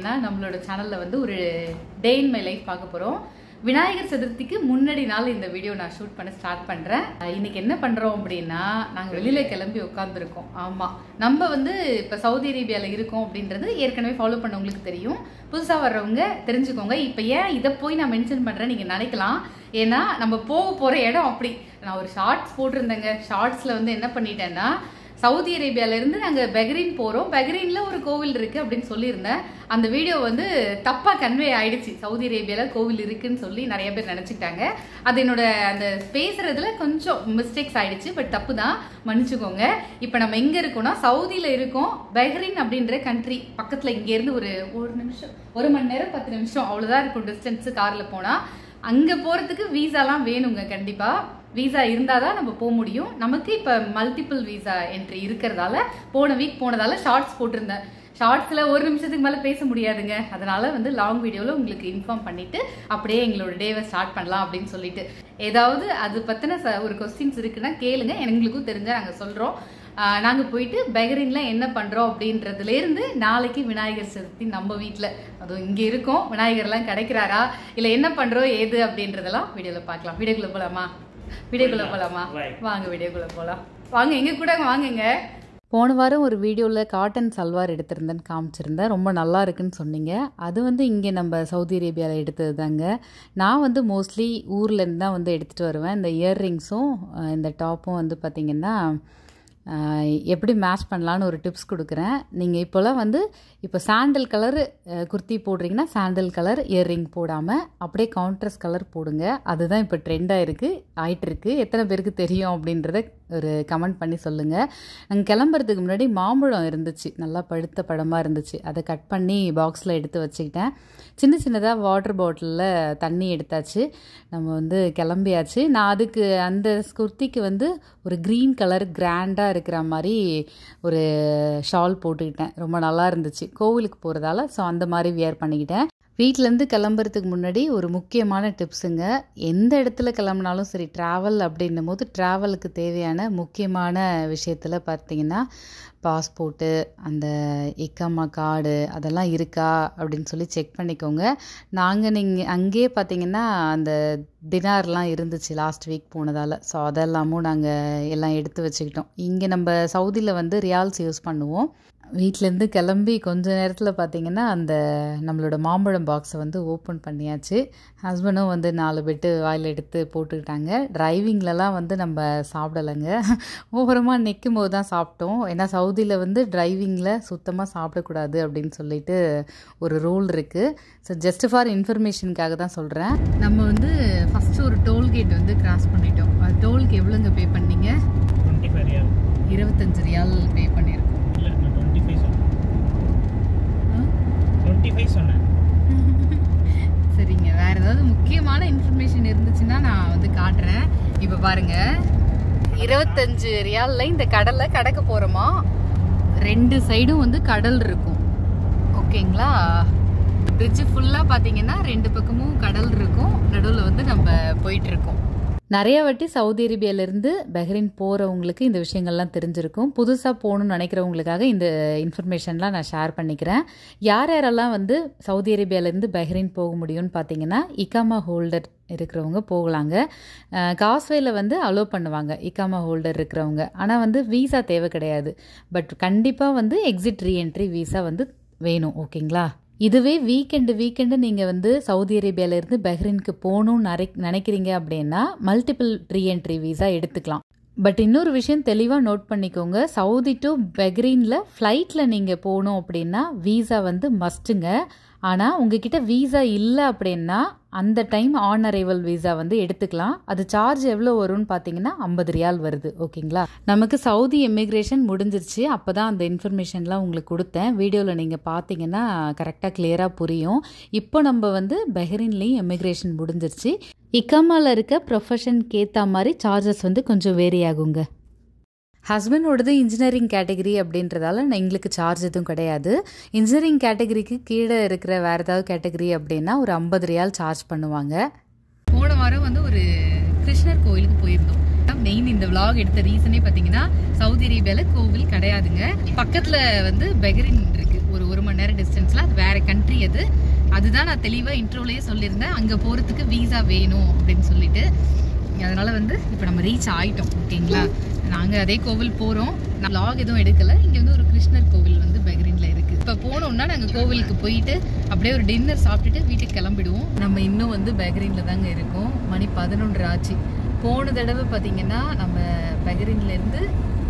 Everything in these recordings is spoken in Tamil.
பார்த்தீங்கன்னா நம்மளோட சேனலில் வந்து ஒரு டே இன் மை லைஃப் பார்க்க போகிறோம் விநாயகர் சதுர்த்திக்கு முன்னாடி நாள் இந்த வீடியோ நான் ஷூட் பண்ண ஸ்டார்ட் பண்ணுறேன் இன்னைக்கு என்ன பண்ணுறோம் அப்படின்னா நாங்கள் வெளியில் கிளம்பி உட்காந்துருக்கோம் ஆமாம் நம்ம வந்து இப்போ சவுதி அரேபியாவில் இருக்கோம் அப்படின்றது ஏற்கனவே ஃபாலோ பண்ணவங்களுக்கு தெரியும் புதுசாக வர்றவங்க தெரிஞ்சுக்கோங்க இப்போ ஏன் இதை போய் நான் மென்ஷன் பண்ணுறேன் நீங்கள் நினைக்கலாம் ஏன்னா நம்ம போக போகிற இடம் அப்படி நான் ஒரு ஷார்ட்ஸ் போட்டிருந்தேங்க ஷார்ட்ஸில் வந்து என்ன பண்ணிட்டேன்னா சவுதி அரேபியால இருந்து நாங்க பெஹ்ரைன் போறோம் பெஹ்ரைன்ல ஒரு கோவில் இருக்கு அப்படின்னு சொல்லியிருந்தேன் அந்த வீடியோ வந்து தப்பா கன்வே ஆயிடுச்சு சவுதி அரேபியால கோவில் இருக்குன்னு சொல்லி நிறைய பேர் நினைச்சுக்கிட்டாங்க அது என்னோட அந்த பேசுறதுல கொஞ்சம் மிஸ்டேக்ஸ் ஆயிடுச்சு பட் தப்பு தான் மன்னிச்சுக்கோங்க இப்போ நம்ம எங்க இருக்கோம்னா சவுதியில இருக்கோம் பெஹ்ரைன் அப்படின்ற கண்ட்ரி பக்கத்துல இங்க இருந்து ஒரு ஒரு நிமிஷம் ஒரு மணி நேரம் பத்து நிமிஷம் அவ்வளவுதான் இருக்கும் டிஸ்டன்ஸ் கார்ல போனா அங்க போறதுக்கு வீசாலாம் வேணுங்க கண்டிப்பா வீசா இருந்தால் தான் நம்ம போக முடியும் நமக்கு இப்போ மல்டிபிள் வீசா என்ட்ரி இருக்கிறதால போன வீக் போனதால ஷார்ட்ஸ் போட்டிருந்தேன் ஷார்ட்ஸில் ஒரு நிமிஷத்துக்கு மேலே பேச முடியாதுங்க அதனால வந்து லாங் வீடியோவில் உங்களுக்கு இன்ஃபார்ம் பண்ணிட்டு அப்படியே எங்களோட டேவை ஸ்டார்ட் பண்ணலாம் அப்படின்னு சொல்லிட்டு ஏதாவது அது பற்றின ஒரு கொஸ்டின்ஸ் இருக்குன்னா கேளுங்க எங்களுக்கும் தெரிஞ்சால் நாங்கள் சொல்கிறோம் நாங்கள் போயிட்டு பெஹ்ரைனில் என்ன பண்ணுறோம் அப்படின்றதுலேருந்து நாளைக்கு விநாயகர் சதுர்த்தி நம்ம வீட்டில் அதுவும் இங்கே இருக்கோம் விநாயகர்லாம் கிடைக்கிறாரா இல்லை என்ன பண்ணுறோம் ஏது அப்படின்றதெல்லாம் வீடியோவில் பார்க்கலாம் வீடியோக்குள்ளே போகலாமா வீடியோக்குள்ள போலாமா வாங்க வீடியோக்குள்ள போலாம் வாங்க எங்க கூட வாங்குங்க போன வாரம் ஒரு வீடியோவில் காட்டன் சல்வார் எடுத்திருந்தேன்னு காமிச்சிருந்தேன் ரொம்ப நல்லா இருக்குன்னு சொன்னீங்க அது வந்து இங்கே நம்ம சவுதி அரேபியாவில் எடுத்தது தாங்க நான் வந்து மோஸ்ட்லி ஊர்லேருந்து தான் வந்து எடுத்துகிட்டு வருவேன் இந்த இயர்ரிங்ஸும் இந்த டாப்பும் வந்து பார்த்திங்கன்னா எப்படி மேட்ச் பண்ணலான்னு ஒரு டிப்ஸ் கொடுக்குறேன் நீங்கள் இப்போலாம் வந்து இப்போ சாண்டல் கலர் குர்த்தி போடுறீங்கன்னா சாண்டல் கலர் இயர்ரிங் போடாமல் அப்படியே கவுண்டர்ஸ் கலர் போடுங்க அதுதான் இப்போ ட்ரெண்டாக இருக்குது ஆயிட்டுருக்கு எத்தனை பேருக்கு தெரியும் அப்படின்றத ஒரு கமெண்ட் பண்ணி சொல்லுங்கள் நாங்கள் கிளம்புறதுக்கு முன்னாடி மாம்பழம் இருந்துச்சு நல்லா பழுத்த பழமாக இருந்துச்சு அதை கட் பண்ணி பாக்ஸில் எடுத்து வச்சுக்கிட்டேன் சின்ன சின்னதாக வாட்டர் பாட்டிலில் தண்ணி எடுத்தாச்சு நம்ம வந்து கிளம்பியாச்சு நான் அதுக்கு அந்த குர்த்திக்கு வந்து ஒரு க்ரீன் கலர் கிராண்டாக இருக்கிற மாதிரி ஒரு ஷால் போட்டுக்கிட்டேன் ரொம்ப நல்லா இருந்துச்சு கோவிலுக்கு போகிறதால ஸோ அந்த மாதிரி வியர் பண்ணிக்கிட்டேன் வீட்டிலேருந்து கிளம்புறதுக்கு முன்னாடி ஒரு முக்கியமான டிப்ஸுங்க எந்த இடத்துல கிளம்புனாலும் சரி ட்ராவல் அப்படின்னும் போது ட்ராவலுக்கு தேவையான முக்கியமான விஷயத்தில் பார்த்தீங்கன்னா பாஸ்போர்ட்டு அந்த இக்கம்மா கார்டு அதெல்லாம் இருக்கா அப்படின்னு சொல்லி செக் பண்ணிக்கோங்க நாங்கள் நீங்கள் அங்கேயே பார்த்தீங்கன்னா அந்த தினார்லாம் இருந்துச்சு லாஸ்ட் வீக் போனதால் ஸோ அதெல்லாமும் நாங்கள் எல்லாம் எடுத்து வச்சுக்கிட்டோம் இங்கே நம்ம சவுதியில் வந்து ரியால்ஸ் யூஸ் பண்ணுவோம் வீட்டிலேருந்து கிளம்பி கொஞ்ச நேரத்தில் பார்த்தீங்கன்னா அந்த நம்மளோட மாம்பழம் பாக்ஸை வந்து ஓப்பன் பண்ணியாச்சு ஹஸ்பண்டும் வந்து நாலு பெட்டு வாயில் எடுத்து போட்டுக்கிட்டாங்க டிரைவிங்லலாம் வந்து நம்ம சாப்பிடலைங்க ஓரமாக நிற்கும் போது தான் சாப்பிட்டோம் ஏன்னா சவுதியில் வந்து டிரைவிங்கில் சுத்தமாக சாப்பிடக்கூடாது அப்படின்னு சொல்லிட்டு ஒரு ரூல் இருக்குது ஸோ ஜஸ்ட் ஃபார் இன்ஃபர்மேஷனுக்காக தான் சொல்கிறேன் நம்ம வந்து ஃபஸ்ட்டு ஒரு டோல்கேட் வந்து கிராஸ் பண்ணிட்டோம் டோலுக்கு எவ்வளோங்க பே பண்ணீங்க இருபத்தஞ்சு ரியால் பே பண்ணியிருக்கோம் இல்லை நான் டுவெண்ட்டி ஃபைவ் சொன்னேன் டுவெண்ட்டி ஃபைவ் சொன்னேன் சரிங்க வேற ஏதாவது முக்கியமான இன்ஃபர்மேஷன் இருந்துச்சுன்னா நான் வந்து காட்டுறேன் இப்போ பாருங்க இருபத்தஞ்சு ரியால்ல இந்த கடல்ல கடக்க போறோமா ரெண்டு சைடும் வந்து கடல் இருக்கும் ஓகேங்களா பிரிட்ஜ் ஃபுல்லா பாத்தீங்கன்னா ரெண்டு பக்கமும் கடல் இருக்கும் நடுவில் வந்து நம்ம போயிட்டு இருக்கோம் நிறைய வாட்டி சவுதி அரேபியாவிலேருந்து பஹ்ரைன் போகிறவங்களுக்கு இந்த விஷயங்கள்லாம் தெரிஞ்சிருக்கும் புதுசாக போகணும்னு நினைக்கிறவங்களுக்காக இந்த இன்ஃபர்மேஷன்லாம் நான் ஷேர் பண்ணிக்கிறேன் யார் யாரெல்லாம் வந்து சவுதி அரேபியாவிலேருந்து பஹ்ரைன் போக முடியும்னு பார்த்தீங்கன்னா இக்காமா ஹோல்டர் இருக்கிறவங்க போகலாங்க காஸ்வேல வந்து அலோவ் பண்ணுவாங்க இக்காமா ஹோல்டர் இருக்கிறவங்க ஆனால் வந்து வீசா தேவை கிடையாது பட் கண்டிப்பாக வந்து எக்ஸிட் ரீஎன்ட்ரி வீசா வந்து வேணும் ஓகேங்களா இதுவே வீக்கெண்டு வீக்கெண்டு நீங்கள் வந்து சவுதி அரேபியாவிலேருந்து பஹ்ரைனுக்கு போகணும்னு நினை நினைக்கிறீங்க அப்படின்னா மல்டிபிள் ரீஎன்ட்ரி வீசா எடுத்துக்கலாம் பட் இன்னொரு விஷயம் தெளிவாக நோட் பண்ணிக்கோங்க சவுதி டு பெஹ்ரீனில் ஃப்ளைட்டில் நீங்கள் போகணும் அப்படின்னா வீசா வந்து மஸ்ட்டுங்க ஆனால் உங்ககிட்ட வீசா இல்லை அப்படின்னா அந்த டைம் ஆன் அரைவல் வீசா வந்து எடுத்துக்கலாம் அது சார்ஜ் எவ்வளோ வரும்னு பார்த்தீங்கன்னா ஐம்பது ரியால் வருது ஓகேங்களா நமக்கு சவுதி இமிக்ரேஷன் முடிஞ்சிருச்சு அப்போ தான் அந்த இன்ஃபர்மேஷன்லாம் உங்களுக்கு கொடுத்தேன் வீடியோவில் நீங்கள் பார்த்தீங்கன்னா கரெக்டாக கிளியராக புரியும் இப்போ நம்ம வந்து பெஹ்ரின்லேயும் இமிக்ரேஷன் முடிஞ்சிருச்சு இக்காமாவில் இருக்க ப்ரொஃபஷனுக்கு ஏற்ற மாதிரி சார்ஜஸ் வந்து கொஞ்சம் வேரி ஆகுங்க ஹஸ்பண்டோடது இன்ஜினியரிங் கேட்டகரி அப்படின்றதால நான் எங்களுக்கு சார்ஜ் எதுவும் கிடையாது இன்ஜினியரிங் கேட்டகரிக்கு கீழே இருக்கிற வேறு ஏதாவது கேட்டகரி அப்படின்னா ஒரு ஐம்பது ரியால் சார்ஜ் பண்ணுவாங்க போன வாரம் வந்து ஒரு கிருஷ்ணர் கோயிலுக்கு போயிருந்தோம் மெயின் இந்த vlog எடுத்த ரீசனே பார்த்தீங்கன்னா சவுதி அரேபியாவில் கோவில் கிடையாதுங்க பக்கத்தில் வந்து பெஹ்ரின் இருக்கு ஒரு ஒரு மணி நேரம் டிஸ்டன்ஸில் அது வேற கண்ட்ரி கண்ட்ரி அது அதுதான் நான் தெளிவாக இன்ட்ரோலேயே சொல்லியிருந்தேன் அங்கே போகிறதுக்கு வீசா வேணும் அப்படின்னு சொல்லிட்டு அதனால வந்து இப்போ நம்ம ரீச் ஆயிட்டோம் ஓகேங்களா நாங்கள் அதே கோவில் போகிறோம் நான் லாக் எதுவும் எடுக்கலை இங்கே வந்து ஒரு கிருஷ்ணர் கோவில் வந்து பெக்ரீனில் இருக்குது இப்போ போனோம்னா நாங்கள் கோவிலுக்கு போயிட்டு அப்படியே ஒரு டின்னர் சாப்பிட்டுட்டு வீட்டுக்கு கிளம்பிடுவோம் நம்ம இன்னும் வந்து பெக்ரீனில் தாங்க இருக்கோம் மணி பதினொன்று ஆச்சு போன தடவை பார்த்தீங்கன்னா நம்ம பெக்ரீன்லேருந்து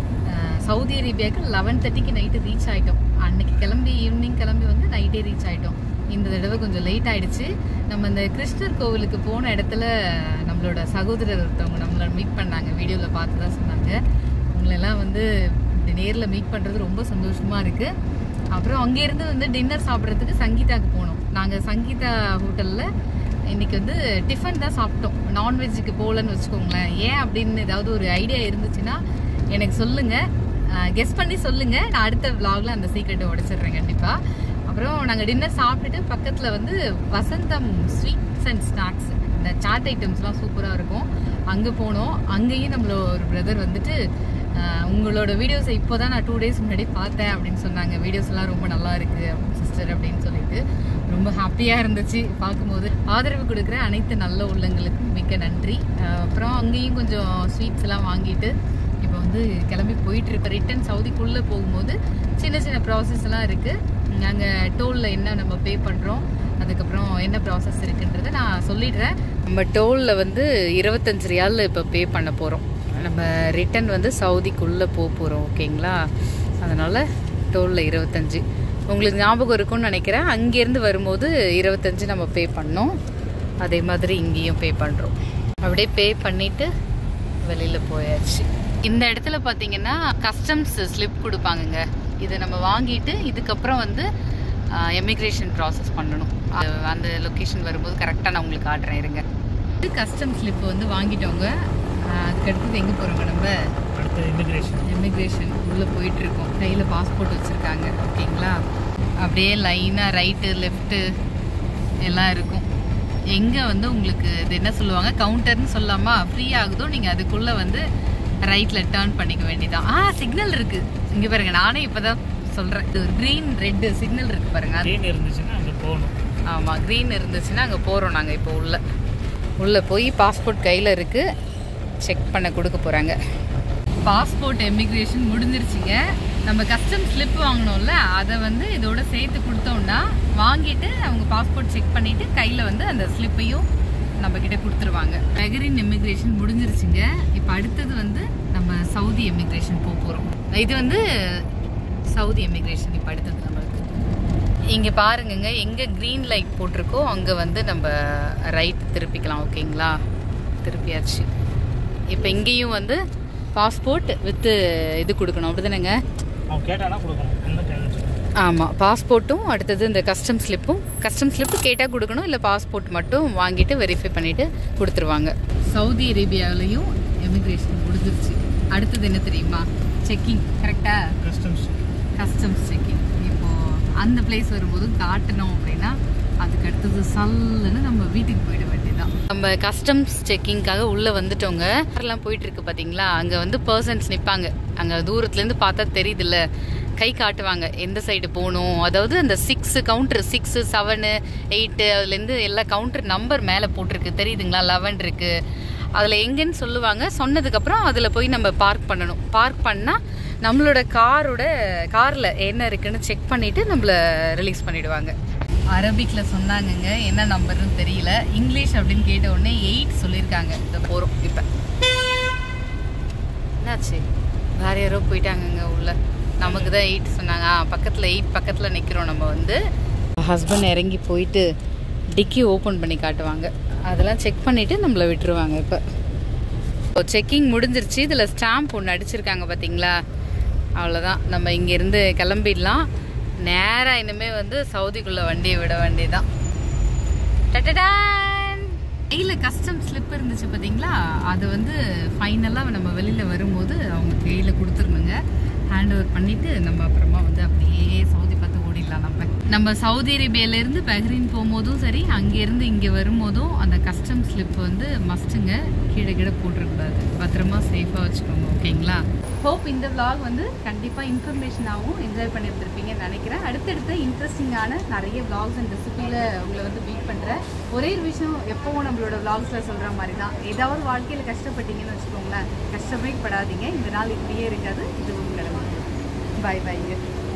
சவுதி அரேபியாவுக்கு லெவன் தேர்ட்டிக்கு நைட்டு ரீச் ஆகிட்டோம் அன்னைக்கு கிளம்பி ஈவினிங் கிளம்பி வந்து நைட்டே ரீச் ஆகிட்டோம் இந்த தடவை கொஞ்சம் லேட் ஆயிடுச்சு நம்ம இந்த கிருஷ்ணர் கோவிலுக்கு போன இடத்துல நம்மளோட சகோதரர் ஒருத்தவங்க நம்மளை மீட் பண்ணாங்க வீடியோவில் பார்த்து தான் சொன்னாங்க உங்களெல்லாம் வந்து இப்படி நேரில் மீட் பண்ணுறது ரொம்ப சந்தோஷமாக இருக்குது அப்புறம் அங்கேருந்து வந்து டின்னர் சாப்பிட்றதுக்கு சங்கீதாக்கு போனோம் நாங்கள் சங்கீதா ஹோட்டலில் இன்னைக்கு வந்து டிஃபன் தான் சாப்பிட்டோம் நான்வெஜ்ஜுக்கு போகலன்னு வச்சுக்கோங்களேன் ஏன் அப்படின்னு ஏதாவது ஒரு ஐடியா இருந்துச்சுன்னா எனக்கு சொல்லுங்கள் கெஸ் பண்ணி சொல்லுங்கள் நான் அடுத்த vlogல அந்த சீக்ரெட்டை உடைச்சிடுறேன் கண்டிப்பாக அப்புறம் நாங்கள் டின்னர் சாப்பிட்டுட்டு பக்கத்தில் வந்து வசந்தம் ஸ்வீட்ஸ் அண்ட் ஸ்நாக்ஸ் இந்த சாட் ஐட்டம்ஸ்லாம் சூப்பராக இருக்கும் அங்கே போனோம் அங்கேயும் நம்மளோட ஒரு பிரதர் வந்துட்டு ஆஹ், உங்களோட வீடியோஸை இப்போ தான் நான் டூ டேஸ் முன்னாடி பார்த்தேன் அப்படின்னு சொன்னாங்க வீடியோஸ் எல்லாம் ரொம்ப நல்லா இருக்கு சிஸ்டர் அப்படின்னு சொல்லிட்டு ரொம்ப ஹாப்பியாக இருந்துச்சு பார்க்கும்போது ஆதரவு கொடுக்குற அனைத்து நல்ல உள்ளங்களுக்கும் மிக்க நன்றி ஆஹ், அப்புறம் அங்கேயும் கொஞ்சம் ஸ்வீட்ஸ் எல்லாம் வாங்கிட்டு இப்போ வந்து கிளம்பி போயிட்டு இருக்க ரிட்டன் சவுதிக்குள்ளே போகும்போது சின்ன சின்ன ப்ராசஸ் எல்லாம் இருக்குது நாங்கள் டோலில் என்ன நம்ம பே பண்ணுறோம் அதுக்கப்புறம் என்ன ப்ராசஸ் இருக்குன்றதை நான் சொல்லிடுறேன் நம்ம டோலில் வந்து இருபத்தஞ்சு ரியால் இப்போ பே பண்ண போகிறோம் நம்ம ரிட்டன் வந்து சவுதிக்குள்ளே போக போகிறோம் ஓகேங்களா அதனால் டோலில் இருபத்தஞ்சு உங்களுக்கு ஞாபகம் இருக்கும்னு நினைக்கிறேன் அங்கேருந்து வரும்போது இருபத்தஞ்சு நம்ம பே பண்ணோம் அதே மாதிரி இங்கேயும் பே பண்ணுறோம் அப்படியே பே பண்ணிவிட்டு வெளியில் போயாச்சு இந்த இடத்துல பார்த்தீங்கன்னா கஸ்டம்ஸ் ஸ்லிப் கொடுப்பாங்கங்க இதை நம்ம வாங்கிட்டு இதுக்கப்புறம் வந்து எமிக்ரேஷன் ப்ராசஸ் பண்ணணும் அது- அந்த லொக்கேஷன் வரும்போது கரெக்டாக நான் உங்களுக்கு காட்டுறேன் இருங்க இது கஸ்டம் ஸ்லிப் வந்து வாங்கிட்டோங்க ஆஹ் அதுக்கு அடுத்தது எங்கே போகிறோங்க நம்ம அடுத்து இமிக்ரேஷன் இமிக்ரேஷன் உள்ளே போயிட்டு இருக்கோம் கையில் பாஸ்போர்ட் வச்சுருக்காங்க ஓகேங்களா அப்படியே லைனாக ரைட்டு லெஃப்ட்டு எல்லாம் இருக்கும் எங்கே வந்து உங்களுக்கு இது என்ன சொல்லுவாங்க கவுண்டர்னு சொல்லாமா ஃப்ரீ ஆகுதோ நீங்கள் அதுக்குள்ளே வந்து ரைட்டில் டேர்ன் பண்ணிக்க வேண்டியதான் ஆ சிக்னல் இருக்குது இங்கே பாருங்க நானே இப்போ தான் சொல்கிறேன் இது ஒரு க்ரீன் ரெட்டு சிக்னல் இருக்குது பாருங்க அது ட்ரெயின் இருந்துச்சுன்னா அங்கே போகணும் ஆமாம் க்ரீன் இருந்துச்சுன்னா அங்கே போகிறோம் நாங்கள் இப்போ உள்ள உள்ளே போய் பாஸ்போர்ட் கையில் இருக்குது செக் பண்ண கொடுக்க போகிறாங்க பாஸ்போர்ட் எமிக்ரேஷன் முடிஞ்சிருச்சுங்க நம்ம கஸ்டம் ஸ்லிப் வாங்கினோம்ல அதை வந்து இதோட சேர்த்து கொடுத்தோம்னா வாங்கிட்டு அவங்க பாஸ்போர்ட் செக் பண்ணிட்டு கையில் வந்து அந்த ஸ்லிப்பையும் நம்ம கிட்ட கொடுத்துருவாங்க பெகரின் எமிக்ரேஷன் முடிஞ்சிருச்சுங்க இப்போ அடுத்தது வந்து நம்ம சவுதி எமிக்ரேஷன் போக போகிறோம் இது வந்து சவுதி எமிக்ரேஷன் இப்போ அடுத்தது நம்மளுக்கு இங்கே பாருங்கங்க எங்கே க்ரீன் லைட் போட்டிருக்கோ அங்கே வந்து நம்ம ரைட் திருப்பிக்கலாம் ஓகேங்களா திருப்பியாச்சு இப்போ இங்கேயும் வந்து பாஸ்போர்ட் வித்து இது கொடுக்கணும் அப்படிதானேங்க அவன் கேட்டானா கொடுக்கணும் என்ன கேள்வி ஆமாம் பாஸ்போர்ட்டும் அடுத்தது இந்த கஸ்டம் ஸ்லிப்பும் கஸ்டம் ஸ்லிப்பு கேட்டால் கொடுக்கணும் இல்லை பாஸ்போர்ட் மட்டும் வாங்கிட்டு வெரிஃபை பண்ணிவிட்டு கொடுத்துருவாங்க சவுதி அரேபியாவிலையும் எமிக்ரேஷன் முடிஞ்சிருச்சு அடுத்தது என்ன தெரியுமா செக்கிங் கரெக்டாக கஸ்டம்ஸ் கஸ்டம்ஸ் செக்கிங் இப்போ அந்த பிளேஸ் வரும்போது காட்டணும் அப்படின்னா அதுக்கு அடுத்தது சல்லுன்னு நம்ம வீட்டுக்கு போயிட வேண்டியதான் நம்ம கஸ்டம்ஸ் செக்கிங்காக உள்ளே வந்துட்டோங்க எல்லாம் போயிட்டு இருக்கு பார்த்தீங்களா அங்கே வந்து பர்சன்ஸ் நிற்பாங்க அங்கே தூரத்துலேருந்து பார்த்தா தெரியுதுல்ல கை காட்டுவாங்க எந்த சைடு போகணும் அதாவது அந்த six counter six seven eight அதுலேருந்து எல்லா கவுண்டர் நம்பர் மேலே போட்டிருக்கு தெரியுதுங்களா லெவன் இருக்குது அதில் எங்கேன்னு சொல்லுவாங்க சொன்னதுக்கப்புறம் அதில் போய் நம்ம பார்க் பண்ணணும் பார்க் பண்ணால் நம்மளோட காரோட காரில் என்ன இருக்குன்னு செக் பண்ணிவிட்டு நம்மளை ரிலீஸ் பண்ணிடுவாங்க அரபிக்கில் சொன்னாங்கங்க என்ன நம்பர்னு தெரியல இங்கிலீஷ் அப்படின்னு கேட்ட உடனே எயிட் சொல்லியிருக்காங்க இதை போகிறோம் இப்போ என்னாச்சு வேற யாரோ போயிட்டாங்கங்க உள்ள நமக்கு தான் எயிட் சொன்னாங்க ஆ பக்கத்தில் எயிட் பக்கத்தில் நிற்கிறோம் நம்ம வந்து ஹஸ்பண்ட் இறங்கி போயிட்டு டிக்கி ஓப்பன் பண்ணி காட்டுவாங்க அதெல்லாம் செக் பண்ணிவிட்டு நம்மளை விட்டுருவாங்க இப்போ இப்போ செக்கிங் முடிஞ்சிருச்சு இதில் ஸ்டாம்ப் ஒன்று அடிச்சிருக்காங்க பார்த்தீங்களா அவ்வளோதான் நம்ம இங்கேருந்து கிளம்பிடலாம் நேராக இனிமேல் வந்து சவுதிக்குள்ளே வண்டியை விட வேண்டியதான் டட்டடான் கையில் கஸ்டம் ஸ்லிப் இருந்துச்சு பார்த்தீங்களா அது வந்து ஃபைனலாக நம்ம வெளியில் வரும்போது அவங்க கையில் கொடுத்துருணுங்க ஹேண்ட் ஓவர் பண்ணிவிட்டு நம்ம அப்புறமா வந்து அப்படியே சவுதி பார்த்து ஓடி ஓடிடலாம் நம்ம நம்ம சவுதி அரேபியால இருந்து பஹ்ரைன் போகும்போதும் சரி அங்கேருந்து இங்கே வரும்போதும் அந்த கஸ்டம் ஸ்லிப் வந்து மஸ்ட்டுங்க கீழே கீழே போட்டுறக்கூடாது பத்திரமா சேஃபாக வச்சுக்கோங்க ஓகேங்களா ஹோப் இந்த vlog வந்து கண்டிப்பாக இன்ஃபர்மேஷனாகவும் என்ஜாய் பண்ணியிருந்திருப்பீங்கன்னு நினைக்கிறேன் அடுத்தடுத்த இன்ட்ரெஸ்டிங்கான நிறைய vlogs அண்ட் ரெசிபியில் உங்களை வந்து மீட் பண்ணுறேன் ஒரே ஒரு விஷயம் எப்போவும் நம்மளோட vlogsல சொல்கிற மாதிரி தான் ஏதாவது வாழ்க்கையில் கஷ்டப்பட்டீங்கன்னு வச்சுக்கோங்களேன் கஷ்டமே படாதீங்க இந்த நாள் இப்படியே இருக்காது இது உங்களோட பாய் பாய்ங்க